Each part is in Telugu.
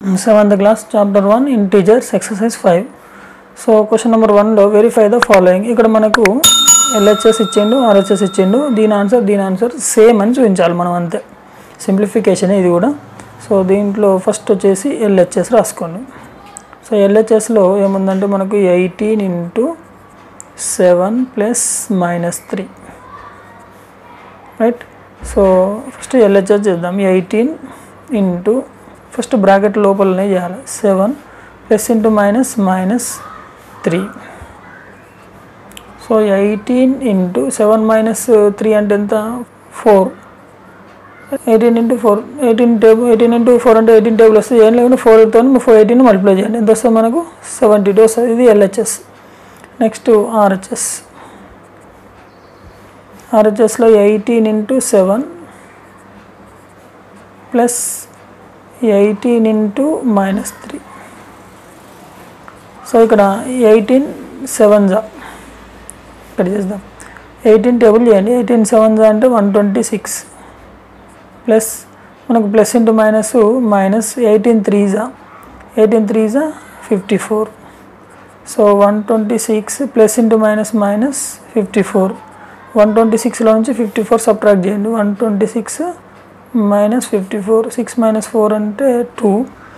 seventh class chapter one integers exercise five so question number వన్లో వెరిఫై ద ఫాలోయింగ్ ఇక్కడ మనకు ఎల్హెచ్ఎస్ ఇచ్చిండు ఆర్హెచ్ఎస్ ఇచ్చిండు దీని ఆన్సర్ దీని ఆన్సర్ సేమ్ అని చూపించాలి మనం అంతే సింప్లిఫికేషన్ ఇది కూడా సో దీంట్లో ఫస్ట్ వచ్చేసి ఎల్హెచ్ఎస్ రాసుకోండి సో ఎల్హెచ్ఎస్లో ఏముందంటే మనకు eighteen into seven plus minus three right so first LHS చేద్దాం ఎయిటీన్ ఇంటూ ఫస్ట్ బ్రాకెట్ లోపలనే చేయాలి seven plus into minus minus three so eighteen into seven minus three అంటే ఎంత four eighteen into four eighteen table eighteen into four అంటే ఎయిటీన్ టేబుల్ వస్తుంది ఏం లేకుండా ఫోర్తో ఫోర్ ఎయిటీన్ మల్టిప్లై చేయండి ఎంత వస్తుంది మనకు సెవెంటీ టూ వస్తుంది ఇది ఎల్హెచ్ఎస్ నెక్స్ట్ ఆర్హెచ్ఎస్ ఆర్హెచ్ఎస్లో eighteen into seven plus eighteen into minus three so ఇక్కడ ఎయిటీన్ సెవెన్ జా ఇక్కడ చేద్దాం ఎయిటీన్ టేబుల్ చేయండి ఎయిటీన్ సెవెన్ జా అంటే వన్ ట్వంటీ సిక్స్ ప్లస్ మనకు plus into minus minus eighteen three జా ఎయిటీన్ త్రీ జా fifty four so one twenty six plus into minus minus fifty four one twenty సిక్స్లో నుంచి ఫిఫ్టీ ఫోర్ సబ్ట్రాక్ట్ చేయండి one twenty six minus fifty four six minus four అంటే two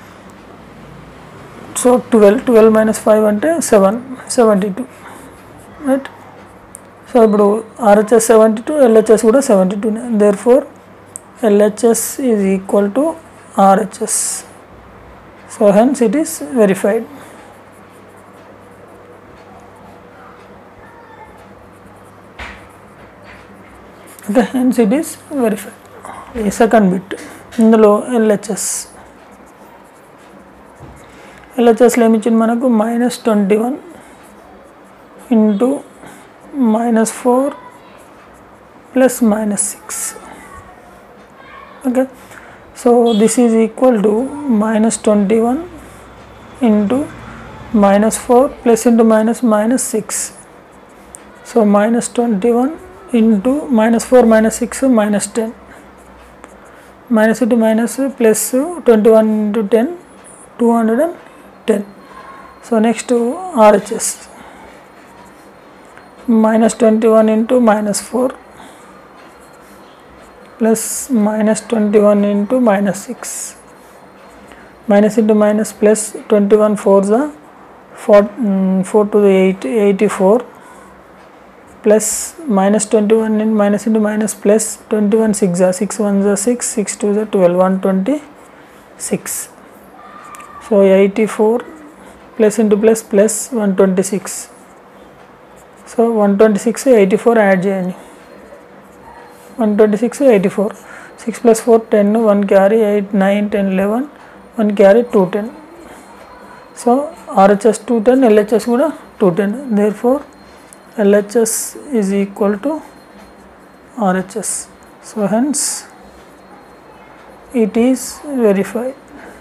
so twelve twelve minus five అంటే seven seventy two right so ఇప్పుడు ఆర్హెచ్ఎస్ సెవెంటీ టూ ఎల్హెచ్ఎస్ కూడా సెవెంటీ టూనే therefore LHS is equal to RHS so hence it is verified okay hence it is verified ఈ సెకండ్ బిట్ ఇందులో ఎల్హెచ్ఎస్ ఎల్హెచ్ఎస్లో ఏమి ఇచ్చింది మనకు minus twenty one into minus four plus minus six okay so this is equal to minus twenty one into minus four plus into minus minus six so minus twenty one into minus four minus six minus ten minus into minus plus twenty one into ten two hundred and ten so next RHS minus twenty one into minus four plus minus twenty one into minus six minus into minus plus twenty one four జా four four two eight eighty four plus minus twenty one into minus into minus plus twenty one six జా సిక్స్ వన్ జా సిక్స్ సిక్స్ టూ జా twelve one twenty six so eighty four plus into plus plus one twenty six so one twenty six eighty four add చేయండి one twenty six eighty four six plus four ten one carry eight nine ten eleven one carry two ten so RHS two ten LHS కూడా two ten therefore LHS is equal to RHS so hence it is verified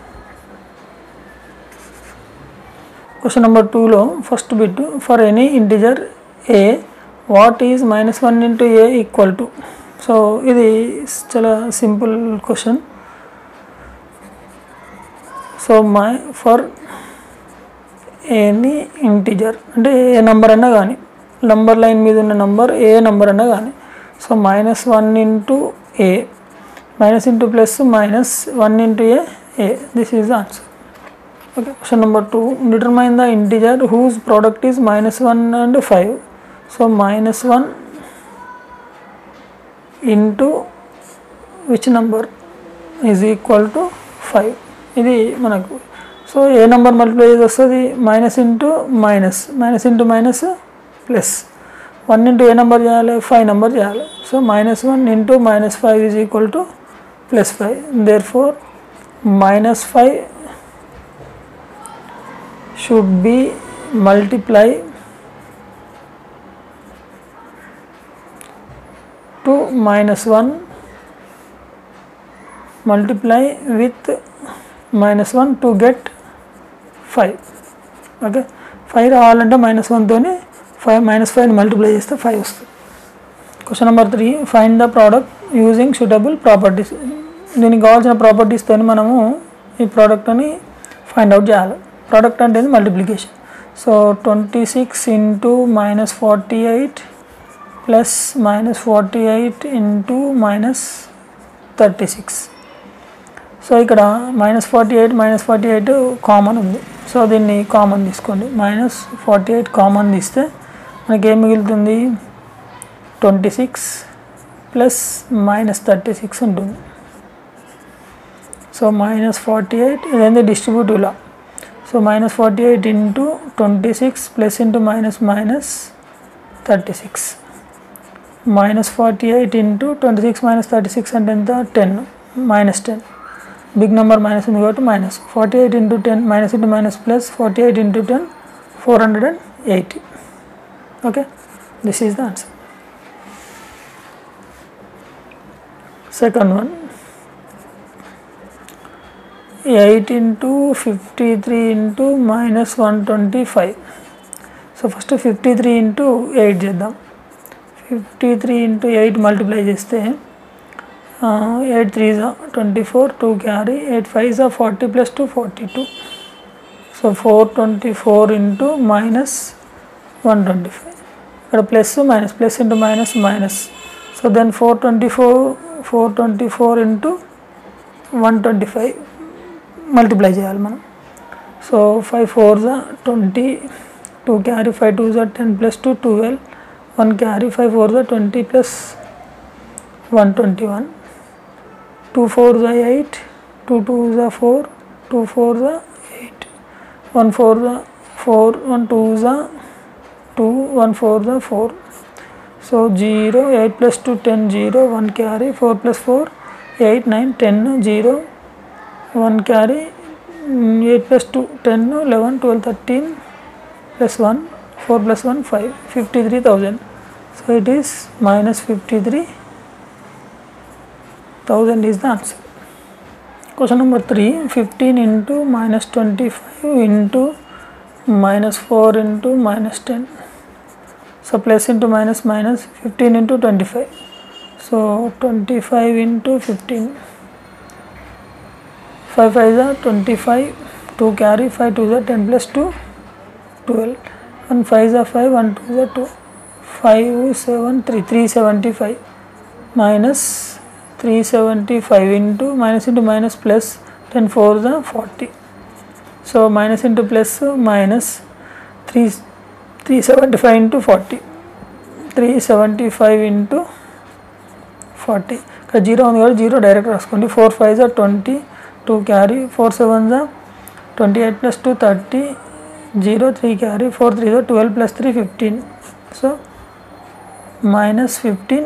question number టూలో first bit for any integer a what is minus one into a equal to so ఇది చాలా simple question so my for any integer అంటే ఏ నెంబర్ అన్నా కానీ నంబర్ లైన్ మీద ఉన్న నంబర్ ఏ నెంబర్ అన్నా కానీ so minus one into a minus into plus minus one into a a this is the answer okay question number 2 determine the integer whose product is minus 1 and 5 so minus 1 into which number is equal to 5 ఇది మనకు సో ఏ నెంబర్ మల్టిప్లై చేసి వస్తుంది minus into minus minus into minus plus one into ఏ నెంబర్ చేయాలి ఫైవ్ నెంబర్ చేయాలి so minus one into minus five is equal to plus five therefore minus five should be multiply to minus 1 multiply with minus 1 to get 5 okay five రావాలంటే మైనస్ వన్తోనే ఫైవ్ మైనస్ ఫైవ్ మల్టిప్లై చేస్తే ఫైవ్ వస్తుంది question number three find the product using suitable properties దీనికి కావాల్సిన ప్రాపర్టీస్తో మనము ఈ ప్రోడక్ట్ని ఫైండ్ అవుట్ చేయాలి ప్రోడక్ట్ అంటే multiplication so twenty six into minus forty eight plus minus forty eight into minus thirty six so ఇక్కడ minus forty eight minus forty eight common ఉంది సో దీన్ని కామన్ తీసుకోండి మైనస్ ఫార్టీ ఎయిట్ కామన్ తీస్తే మనకి ఏం మిగులుతుంది twenty six plus minus thirty six ఉంటుంది సో మైనస్ ఫార్టీ ఎయిట్ ఇదేంటి డిస్ట్రిబ్యూటివ్లా so minus forty eight into twenty six plus into minus minus thirty six minus forty eight into twenty six minus thirty six అంటే ఎంత ten minus ten big number minus ఉంది కాబట్టి minus forty eight into ten minus into minus plus forty eight into ten four hundred and eighty okay this is the answer second one eight into fifty three into minus one twenty five so first fifty three into eight చేద్దాం fifty three into eight multiply చేస్తే ఎయిట్ త్రీ జా twenty four two carry eight five జా forty plus two forty two so four twenty four into minus one twenty five ఇక్కడ plus minus plus into minus minus so then four twenty four four twenty four into one twenty five multiply చేయాలి మనం సో ఫైవ్ ఫోర్ జా twenty two carry five two జా ten plus two twelve one carry five four జా twenty plus one twenty one two four జా ఎయిట్ టూ టూ జా ఫోర్ టూ ఫోర్ జా ఎయిట్ వన్ ఫోర్ జా ఫోర్ వన్ టూ జా టూ వన్ ఫోర్ జా four so zero eight plus two ten zero one carry four plus four eight nine ten zero one carry eight plus two ten eleven twelve thirteen plus one four plus one five fifty three thousand so it is minus fifty three thousand is the answer question number three fifteen into minus twenty five into minus four into minus ten so plus into minus minus fifteen into twenty five so twenty five into fifteen five five జా twenty five two carry five two జా ten plus two twelve one five జా ఫైవ్ వన్ టూ జా two five seven three three seventy five minus three seventy five into minus into minus plus ten four జా forty so minus into plus minus three three seventy five into forty three seventy five into forty ఇక్కడ జీరో ఉంది కాబట్టి జీరో డైరెక్ట్ రాసుకోండి ఫోర్ ఫైవ్ జా twenty two carry four seven జా twenty eight plus two thirty zero three carry four three జా twelve plus three fifteen so minus fifteen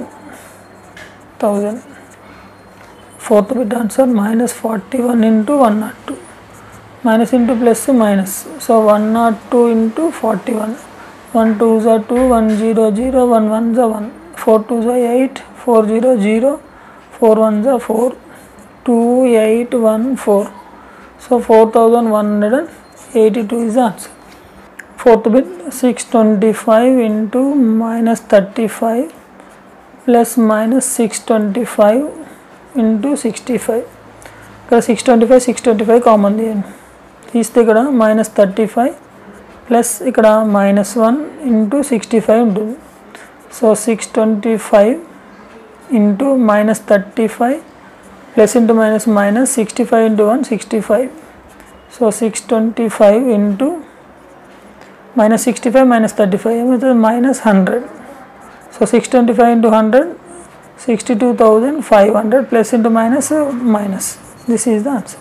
thousand fourth bit answer minus forty one into one not two minus into plus minus so one not two into forty one one two జా two one zero zero one one జా వన్ ఫోర్ టూ జా eight four zero zero four one జా four two eight one four so four thousand one hundred and eighty two is answer fourth bit six twenty five into minus thirty five plus minus six twenty five into sixty five ఇక్కడ six twenty five six twenty five common తీయండి తీస్తే ఇక్కడ మైనస్ థర్టీ ఫైవ్ ప్లస్ ఇక్కడ minus one into sixty five ఉంటుంది so six twenty five into minus thirty five plus into minus minus sixty five into one sixty five so six twenty five into minus sixty five minus thirty five ఏమవుతుంది minus hundred so six twenty five into hundred sixty two thousand five hundred plus into minus minus this is the answer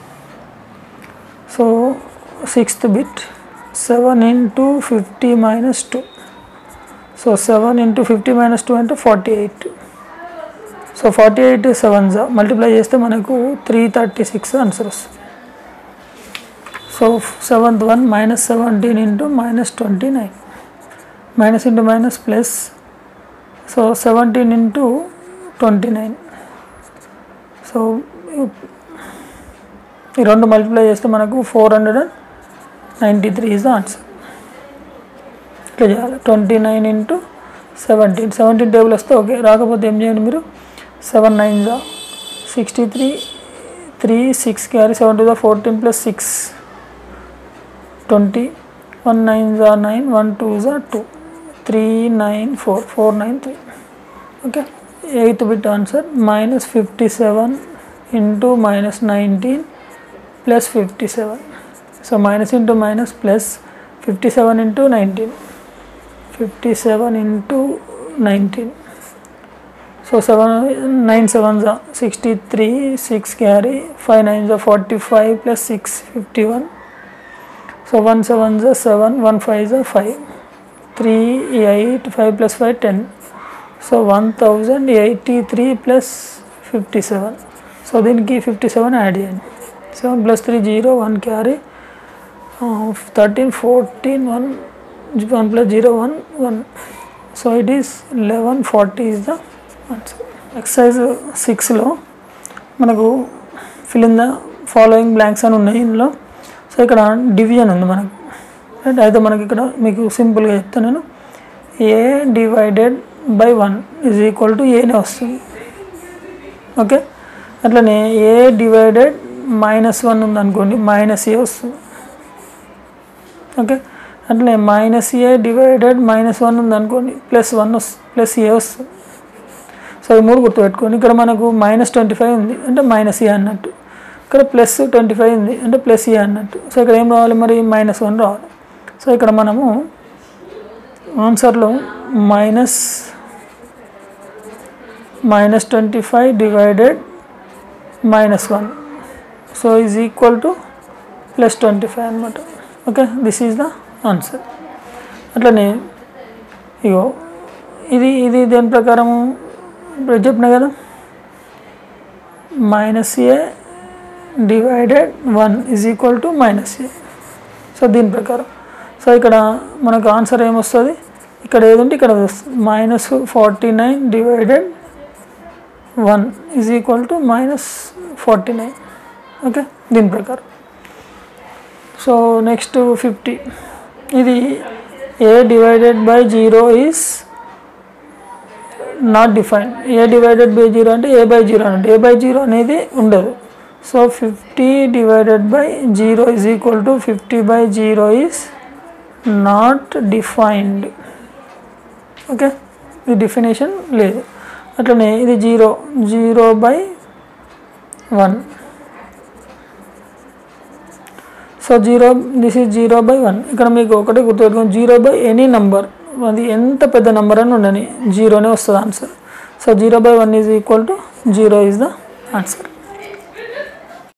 so sixth bit seven into fifty minus two so seven into fifty minus two అంటే forty eight so forty eight seven multiply చేస్తే మనకు త్రీ థర్టీ సిక్స్ ఆన్సర్ వస్తుంది so seventh one minus seventeen into minus twenty nine minus into minus plus so seventeen into twenty nine so ఈ రెండు మల్టిప్లై చేస్తే మనకు four hundred and ninety three is the answer ఇట్లా చేయాలి twenty nine into seventeen seventeen table వస్తే ఓకే రాకపోతే ఏం చేయండి మీరు సెవెన్ నైన్ జా sixty three three six carry seven two జా fourteen plus six twenty one nine జా నైన్ వన్ టూ జా two three nine four four nine three okay eighth bit answer minus fifty seven into minus nineteen plus fifty seven so minus into minus plus fifty seven into nineteen fifty seven into nineteen so seven nine seven జా sixty three six carry five nine జా forty five plus six fifty one so one seven జా సెవెన్ వన్ ఫైవ్ జా five three eight five plus five ten so one thousand eighty three plus fifty seven so దీనికి ఫిఫ్టీ సెవెన్ యాడ్ చేయండి seven plus three zero one carry thirteen fourteen one one plus zero one one so it is eleven forty is the answer exercise సిక్స్లో మనకు fill in the following blanks అని ఉన్నాయి ఇందులో సో ఇక్కడ డివిజన్ ఉంది మనకు రైట్ అయితే మనకి ఇక్కడ మీకు సింపుల్గా చెప్తాను నేను A divided by one is equal to ఏనే వస్తుంది ఓకే అట్లనే ఏ డివైడెడ్ మైనస్ వన్ ఉందనుకోండి మైనస్ ఏ వస్తుంది ఓకే అట్లనే minus A divided minus one ఉందనుకోండి ప్లస్ వన్ వస్తుంది ప్లస్ ఏ వస్తుంది సో ఈ మూడు గుర్తుపెట్టుకోండి ఇక్కడ మనకు మైనస్ ట్వంటీ ఫైవ్ ఉంది అంటే మైనస్ ఏ అన్నట్టు ఇక్కడ ప్లస్ ట్వంటీ ఫైవ్ ఉంది అంటే ప్లస్ ఏ అన్నట్టు సో ఇక్కడ ఏం రావాలి మరి మైనస్ వన్ రావాలి సో ఇక్కడ మనము ఆన్సర్లో minus minus twenty five divided minus one so is equal to plus twenty five అనమాట okay this is the answer అట్లనే ఇగో ఇది ఇది దేని ప్రకారము ఇప్పుడు చెప్పిన కదా minus A divided one is equal to minus A so దీని ప్రకారం సో ఇక్కడ మనకు ఆన్సర్ ఏమొస్తుంది ఇక్కడ ఏదంటే ఇక్కడ వస్తుంది minus forty nine divided one is equal to minus forty nine okay దీని ప్రకారం సో నెక్స్ట్ ఫిఫ్టీ ఇది A divided by zero is not define A divided by zero అంటే ఏ బై జీరో అంటే ఏ బై జీరో అనేది ఉండదు so fifty divided by zero is equal to fifty by zero is not defined okay ఇది డెఫినేషన్ లేదు అట్లనే ఇది zero zero by one so zero this is zero by one ఇక్కడ మీకు ఒకటి గుర్తుపెట్టుకోండి జీరో బై ఎనీ నంబర్ అది ఎంత పెద్ద నెంబర్ అని ఉండని జీరోనే వస్తుంది answer so zero by one is equal to zero is the answer